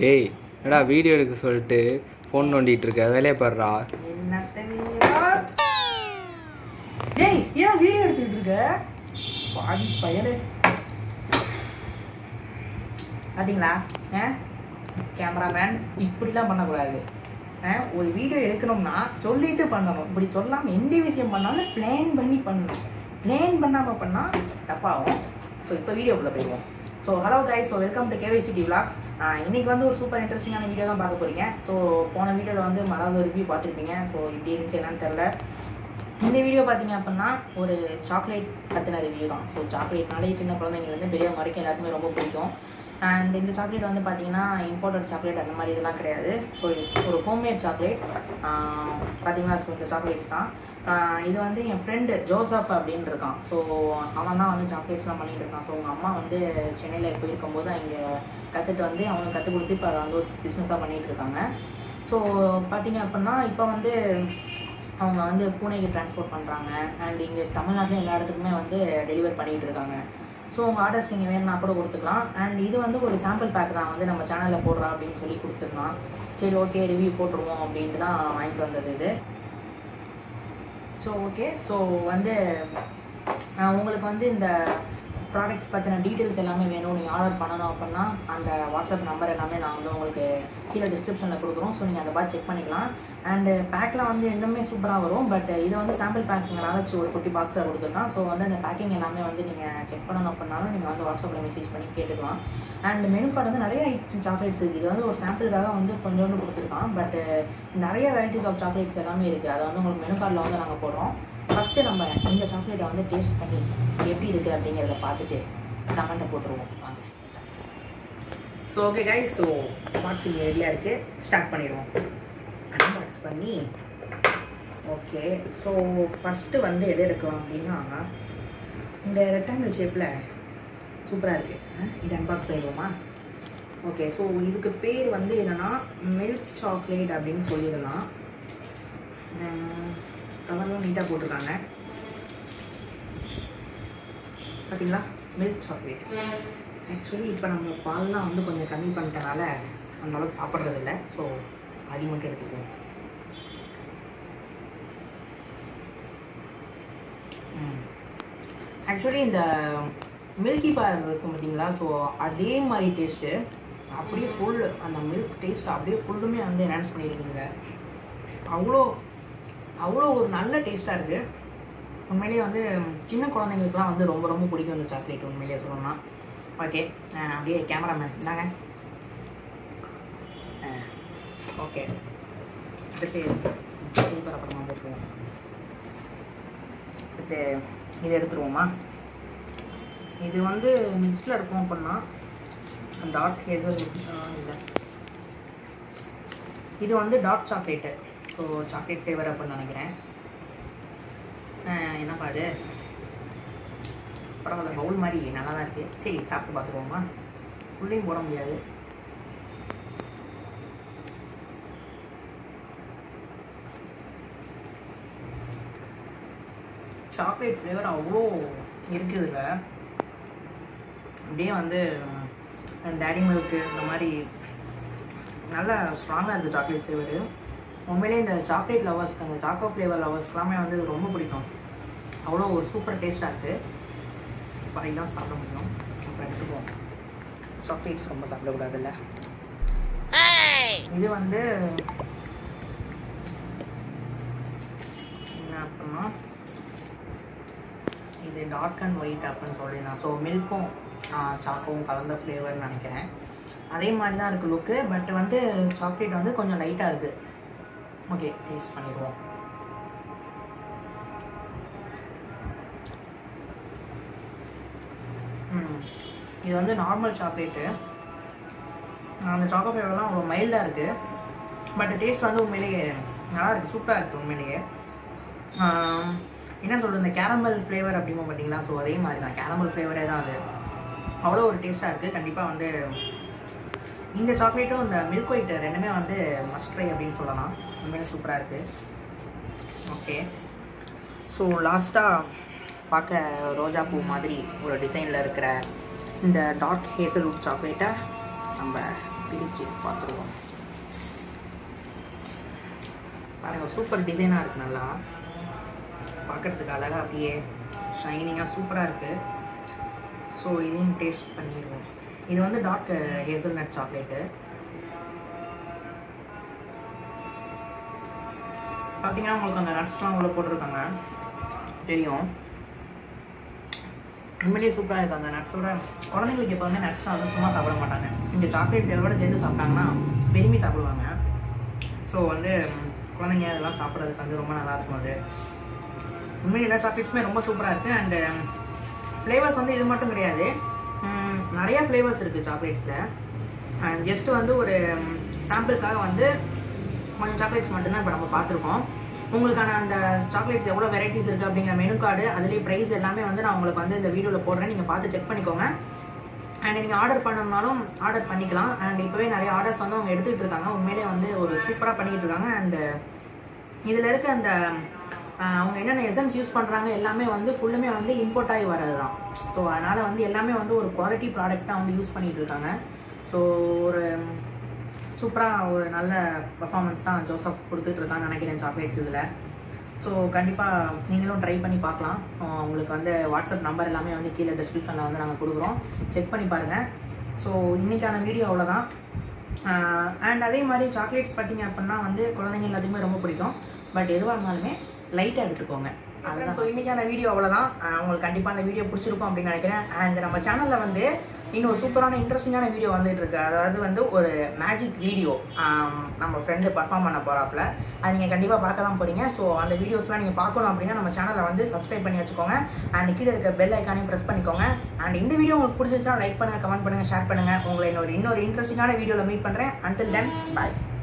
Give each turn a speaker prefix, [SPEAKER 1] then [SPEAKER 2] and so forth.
[SPEAKER 1] டேய் என்னடா வீடியோ எடுக்க சொல்லிட்டு ஃபோன் நோண்டிட்டு இருக்க வேலையை பாடுறா
[SPEAKER 2] என்னத்த வீரா? டேய் ஏன் வீடியோ எடுத்துக்கிட்டு இருக்க பாதி பயலே பார்த்தீங்களா ஆ கேமராமேன் இப்படிலாம் பண்ணக்கூடாது ஆ ஒரு வீடியோ எடுக்கணும்னா சொல்லிட்டு பண்ணணும் இப்படி சொல்லாமல் எந்த விஷயம் பண்ணாலும் பிளான் பண்ணி பண்ணணும் பிளான் பண்ணாமல் பண்ணால் தப்பாகும் ஸோ இப்போ வீடியோக்குள்ளே போயிடுவோம் so hello guys so welcome to கேவிசிட்டி விளாக்ஸ் இன்னைக்கு வந்து ஒரு சூப்பர் இன்ட்ரெஸ்டிங்கான வீடியோ தான் பார்க்க போகிறீங்க ஸோ போன வீடியோவில் வந்து மறாவது ரிவ்யூ பார்த்துருப்பீங்க ஸோ இப்படி இருந்துச்சு என்னன்னு தெரில இந்த வீடியோ பார்த்தீங்க அப்படின்னா ஒரு சாக்லேட் பற்றின ரிவ்யூ தான் ஸோ சாக்லேட்னாலே சின்ன குழந்தைங்கலேருந்து பெரியவங்க வரைக்கும் எல்லாருக்குமே ரொம்ப பிடிக்கும் அண்ட் இந்த சாக்லேட் வந்து பார்த்தீங்கன்னா இம்போர்ட்டட் சாக்லேட் அந்த மாதிரி இதெல்லாம் கிடையாது ஸோ இது ஒரு ஹோம்மேட் சாக்லேட் பார்த்தீங்கன்னா ஸோ இந்த சாக்லேட்ஸ் தான் ஆஹ் இது வந்து என் ஃப்ரெண்டு ஜோசப் அப்படின்னு இருக்கான் ஸோ அவன் தான் வந்து சாக்லேட்ஸ்லாம் பண்ணிட்டு இருக்கான் ஸோ உங்கள் அம்மா வந்து சென்னையில் போயிருக்கும்போது அங்கே கற்றுட்டு வந்து அவனுக்கு கற்றுக் கொடுத்து இப்போ அதை வந்து ஒரு பிஸ்னஸாக பண்ணிகிட்டு இருக்காங்க ஸோ பார்த்தீங்க அப்படின்னா இப்போ வந்து அவங்க வந்து பூனேக்கு ட்ரான்ஸ்போர்ட் பண்ணுறாங்க அண்ட் இங்கே தமிழ்நாட்டில் எல்லா இடத்துக்குமே வந்து டெலிவர் பண்ணிகிட்டு இருக்காங்க ஸோ உங்கள் ஆர்டர்ஸ் நீங்கள் வேணும்னா கூட கொடுத்துக்கலாம் அண்ட் இது வந்து ஒரு சாம்பிள் பேக் தான் வந்து நம்ம சேனலில் போடுறா அப்படின்னு சொல்லி கொடுத்துருந்தான் சரி ஓகே ரிவ்யூ போட்டுருவோம் அப்படின்ட்டு தான் வாங்கிட்டு வந்தது இது ஸோ ஓகே ஸோ வந்து அஹ், உங்களுக்கு வந்து இந்த ப்ராடக்ட்ஸ் பற்றின டீட்டெயில்ஸ் எல்லாமே வேணும் நீங்கள் ஆர்டர் பண்ணணும் அப்படின்னா அந்த வாட்ஸ்அப் நம்பர் எல்லாமே நான் வந்து உங்களுக்கு கீழே டிஸ்கிரிப்ஷனில் கொடுக்குறோம் ஸோ நீங்கள் அதை பார்த்து செக் பண்ணிக்கலாம் அண்டு பேக்கில் வந்து இன்னுமே சூப்பராக வரும் பட் இது வந்து சாம்பிள் பேக்கிங்னால ஒரு குட்டி பாக்ஸில் கொடுத்துருக்கான் ஸோ வந்து அந்த பேக்கிங் எல்லாமே வந்து நீங்கள் செக் பண்ணணும் அப்படின்னாலும் நீங்கள் வந்து வாட்ஸ்அப்பில் மெசேஜ் பண்ணி கேட்டுக்கலாம் அண்ட் மெனு கார்டு வந்து நிறைய சாக்லேட்ஸ் இருக்குது இது வந்து ஒரு சாம்பிளுக்காக வந்து கொஞ்சோண்டு கொடுத்துருக்கான் பட் நிறைய வெரைட்டிஸ் ஆஃப் சாக்லேட்ஸ் எல்லாமே இருக்குது அதை வந்து உங்களுக்கு மெனு கார்டில் வந்து நாங்கள் போடுறோம் ஃபஸ்ட்டு நம்ம இந்த சாக்லேட்டை வந்து டேஸ்ட் பண்ணி எப்படி இருக்குது அப்படிங்கிறத பார்த்துட்டு கமெண்ட்டை போட்டுருவோம் வாங்க so okay guys so boxing ரெடியாக இருக்குது ஸ்டார்ட் பண்ணிடுவோம் அன்பாக்ஸ் பண்ணி ஓகே ஸோ ஃபஸ்ட்டு வந்து எது எடுக்கலாம் அப்படின்னா இந்த ரெக்டாங்கிள் ஷேப்பில் சூப்பராக இருக்குது இது அன்பாக்ஸ் பண்ணிடுவோமா ஓகே ஸோ இதுக்கு பேர் வந்து என்னென்னா மில்க் சாக்லேட் அப்படின்னு சொல்லிடலாம் கவர்லாம் நீட்டாக போட்டிருக்காங்க பார்த்தீங்களா மில்க் சாக்லேட் ஆக்சுவலி இப்போ நம்ம பால்லாம் வந்து கொஞ்சம் கம்மி பண்ணிட்டனால அந்த அளவுக்கு சாப்பிட்றது இல்லை ஸோ அது மட்டும் எடுத்துக்குவோம் ஆக்சுவலி இந்த மில்கி பார் இருக்கும் பார்த்தீங்களா ஸோ அதே மாதிரி டேஸ்ட்டு அப்படியே ஃபுல் அந்த மில்க் டேஸ்ட் அப்படியே ஃபுல்லுமே வந்து என்ஹான்ஸ் பண்ணியிருக்குங்க அவ்வளோ அவ்வளோ ஒரு நல்ல டேஸ்ட்டாக இருக்குது உண்மையிலேயே வந்து சின்ன குழந்தைங்களுக்குலாம் வந்து ரொம்ப ரொம்ப பிடிக்கும் இந்த சாக்லேட் உண்மையிலேயே சொல்லணும்னா ஓகே அப்படியே கேமராமேன் இந்தாங்க ஓகே அடுத்து பேப்பர் அப்புறமா போட்டுருவோம் அடுத்து இதை எடுத்துருவோமா இது வந்து மிக்ஸில் இருக்கும் அப்படின்னா டார்க் ஹேசல் இல்லை இது வந்து dark chocolate so chocolate flavour அப்படின்னு நினைக்கிறேன் ஆஹ் என்னப்பா அது பரவாயில்ல பவுல் மாதிரி நல்லா தான் இருக்குது சரி சாப்பிட்டு பார்த்துருவோமா ஃபுல்லையும் போட முடியாது சாக்லேட் ஃப்ளேவர் அவ்வளோ இருக்குது இதில் அப்படியே வந்து டேடி மில்க்கு இந்த மாதிரி நல்லா ஸ்ட்ராங்காக இருக்குது சாக்லேட் ஃப்ளேவரு உண்மையிலே இந்த சாக்லேட் லவர்ஸ்க்கு அந்த சாக்கோ ஃப்ளேவர் லவர்ஸ்க்கெல்லாமே வந்து இது ரொம்ப பிடிக்கும் அவ்வளோ ஒரு சூப்பர் டேஸ்ட்டாக இருக்குது பாதி தான் சாப்பிட முடியும் அப்புறம் எடுத்துக்குவோம் சாக்லேட்ஸ் ரொம்ப சாப்பிடக்கூடாதுல்ல இது வந்து என்ன அப்படின்னா இது டார்க் அண்ட் ஒயிட் அப்படின்னு சொல்லிடலாம் ஸோ மில்க்கும் சாக்கோவும் கலந்த ஃப்ளேவர்னு நினைக்கிறேன் அதே மாதிரி தான் இருக்குது லுக்கு பட் வந்து சாக்லேட் வந்து கொஞ்சம் லைட்டாக இருக்குது ஓகே டேஸ்ட் பண்ணிடுவோம் ம் இது வந்து நார்மல் சாக்லேட்டு அந்த சாக்கோ ஃப்ளேவர்லாம் அவ்வளோ மைல்டாக இருக்குது பட் டேஸ்ட் வந்து உண்மையிலேயே நல்லா இருக்குது சூப்பராக இருக்குது உண்மையிலேயே ஆம், என்ன சொல்கிறது இந்த கேரமல் ஃப்ளேவர் அப்படிமோ பார்த்தீங்களா ஸோ அதே மாதிரி தான் கேரமல் ஃப்ளேவரே தான் அது அவ்வளோ ஒரு டேஸ்ட்டாக இருக்குது கண்டிப்பாக வந்து இந்த சாக்லேட்டும் இந்த மில்க் ஒயிட் ரெண்டுமே வந்து மஸ்ட் ட்ரை அப்படின்னு சொல்லலாம் உண்மையிலே சூப்பராக இருக்குது ஓகே ஸோ லாஸ்ட்டாக பார்க்க ரோஜா பூ மாதிரி ஒரு டிசைனில் இருக்கிற இந்த டார்க் ஹேசல்வுட் சாக்லேட்டை நம்ம பிரித்து பார்த்துருவோம் பாருங்கள் சூப்பர் டிசைனாக இருக்குது நல்லா பார்க்குறதுக்கு அழகாக அப்படியே ஷைனிங்காக சூப்பராக இருக்குது ஸோ இதையும் டேஸ்ட் பண்ணிடுவோம் இது வந்து டார்க் ஹேசல் நட் சாக்லேட்டு பார்த்தீங்கன்னா உங்களுக்கு அந்த நட்ஸ்லாம் உள்ள போட்டிருக்காங்க தெரியும் உண்மையிலேயே சூப்பராக இருக்குது அந்த நட்ஸோட குழந்தைங்களுக்கு இப்போ வந்து நட்ஸ்லாம் வந்து சும்மா சாப்பிட மாட்டாங்க இந்த சாக்லேட் ஃப்ளேவரோட சேர்ந்து சாப்பிட்டாங்கன்னா விரும்பி சாப்பிடுவாங்க ஸோ வந்து ம், குழந்தைங்க இதெல்லாம் சாப்பிட்றதுக்கு வந்து ரொம்ப நல்லா இருக்கும் அது உண்மையிலே எல்லா சாக்லேட்ஸுமே ரொம்ப சூப்பராக இருக்குது அண்டு ஃப்ளேவர்ஸ் வந்து இது மட்டும் கிடையாது ம், நிறைய ஃப்ளேவர்ஸ் இருக்குது சாக்லேட்ஸில் ஜஸ்ட் வந்து ஒரு சாம்பிளுக்காக வந்து கொஞ்சம் சாக்லேட்ஸ் மட்டும்தான் இப்போ நம்ம பார்த்துருக்கோம் உங்களுக்கான அந்த சாக்லேட்ஸ் எவ்வளோ வெரைட்டிஸ் இருக்குது அப்படிங்கிற மெனு கார்டு அதுலேயே ப்ரைஸ் எல்லாமே வந்து நான் உங்களுக்கு வந்து இந்த வீடியோவில் போடுறேன் நீங்கள் பார்த்து செக் பண்ணிக்கோங்க அண்ட் நீங்கள் ஆர்டர் பண்ணணும்னாலும் ஆர்டர் பண்ணிக்கலாம் அண்ட் இப்போவே நிறைய ஆர்டர்ஸ் வந்து அவங்க எடுத்துகிட்டு இருக்காங்க உண்மையிலே வந்து ஒரு சூப்பராக பண்ணிகிட்டு இருக்காங்க அண்டு இதில் இருக்க அந்த ஆஹ், அவங்க என்னென்ன எசன்ஸ் யூஸ் பண்ணுறாங்க எல்லாமே வந்து ஃபுல்லுமே வந்து இம்போர்ட் ஆகி வர்றது தான் ஸோ அதனால் வந்து எல்லாமே வந்து ஒரு குவாலிட்டி ப்ராடக்டாக வந்து யூஸ் பண்ணிகிட்டு இருக்காங்க ஸோ ஒரு சூப்பராக ஒரு நல்ல பர்ஃபார்மன்ஸ் தான் ஜோசப் கொடுத்துட்ருக்கான்னு நினைக்கிறேன் சாக்லேட்ஸ் இதில் ஸோ கண்டிப்பாக நீங்களும் ட்ரை பண்ணி பார்க்கலாம் ஆஹ் உங்களுக்கு வந்து வாட்ஸ்அப் நம்பர் எல்லாமே வந்து கீழே டிஸ்கிரிப்ஷனில் வந்து நாங்கள் கொடுக்குறோம் செக் பண்ணி பாருங்கள் ஸோ இன்றைக்கான வீடியோ அவ்வளோதான் அண்ட் அதே மாதிரி சாக்லேட்ஸ் பார்த்தீங்க அப்படின்னா வந்து குழந்தைங்க எல்லாத்துக்குமே ரொம்ப பிடிக்கும் பட் எதுவாக இருந்தாலுமே லைட்டாக எடுத்துக்கோங்க அதுதான் ஸோ இன்றைக்கான வீடியோ அவ்வளோதான் ஆஹ் உங்களுக்கு கண்டிப்பாக அந்த வீடியோ பிடிச்சிருக்கும் அப்படின்னு நினைக்கிறேன் அண்ட் நம்ம சேனலில் வந்து இன்னும் சூப்பரான இன்ட்ரெஸ்டிங்கான வீடியோ வந்துட்டு இருக்கு அதாவது வந்து ஒரு மேஜிக் வீடியோ நம்ம ஃப்ரெண்டு பர்ஃபார்ம் பண்ண போகிறாப்புல அது நீங்கள் கண்டிப்பாக பார்க்க தான் போறீங்க ஸோ அந்த வீடியோஸ்லாம் நீங்கள் பார்க்கணும் அப்படின்னா நம்ம சேனலை வந்து சப்ஸ்கிரைப் பண்ணி வச்சுக்கோங்க அண்ட் கீழே இருக்க பெல் ஐக்கானையும் ப்ரெஸ் பண்ணிக்கோங்க அண்ட் இந்த வீடியோ உங்களுக்கு பிடிச்சிருச்சா லைக் பண்ணுங்கள் கமெண்ட் பண்ணுங்கள் ஷேர் பண்ணுங்கள் உங்களை இன்னொரு இன்னொரு இன்ட்ரெஸ்டிங்கான வீடியோவில் மீட் பண்ணுறேன் until then bye